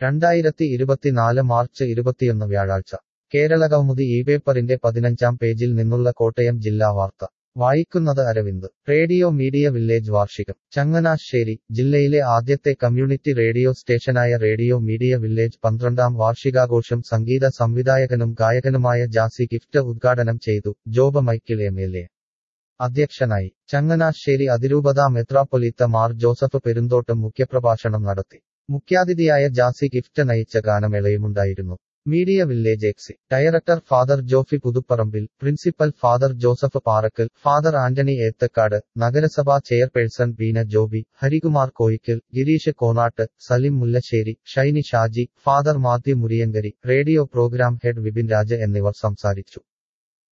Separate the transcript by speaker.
Speaker 1: രണ്ടായിരത്തി ഇരുപത്തിനാല് മാർച്ച് ഇരുപത്തിയൊന്ന് വ്യാഴാഴ്ച കേരളകൗമുദി ഈ പേപ്പറിന്റെ പതിനഞ്ചാം പേജിൽ നിന്നുള്ള കോട്ടയം ജില്ലാ വാർത്ത വായിക്കുന്നത് അരവിന്ദ് റേഡിയോ മീഡിയ വില്ലേജ് വാർഷികം ചങ്ങനാശ്ശേരി ജില്ലയിലെ ആദ്യത്തെ കമ്മ്യൂണിറ്റി റേഡിയോ സ്റ്റേഷനായ റേഡിയോ മീഡിയ വില്ലേജ് പന്ത്രണ്ടാം വാർഷികാഘോഷം സംഗീത സംവിധായകനും ഗായകനുമായ ജാസി ഗിഫ്റ്റ് ഉദ്ഘാടനം ചെയ്തു Job Michael M L A അധ്യക്ഷനായി ചങ്ങനാശ്ശേരി അതിരൂപത മെത്രാപ്പൊലീത്ത മാർ ജോസഫ് പെരുന്തോട്ടം മുഖ്യപ്രഭാഷണം നടത്തി മുഖ്യാതിഥിയായ ജാസി ഗിഫ്റ്റ് നയിച്ച ഗാനമേളയുമുണ്ടായിരുന്നു media village exec director father Jophy Puthuparambil principal father Joseph Parackal father Antony Ethakkad നഗരസഭാ chairperson Beena Joby Harikumar Koickal Gireesh Konatt Salim Mullassery Shiny Shaji father Mathew Muriyankary radio programme head Vipin Raja എന്നിവർ സംസാരിച്ചു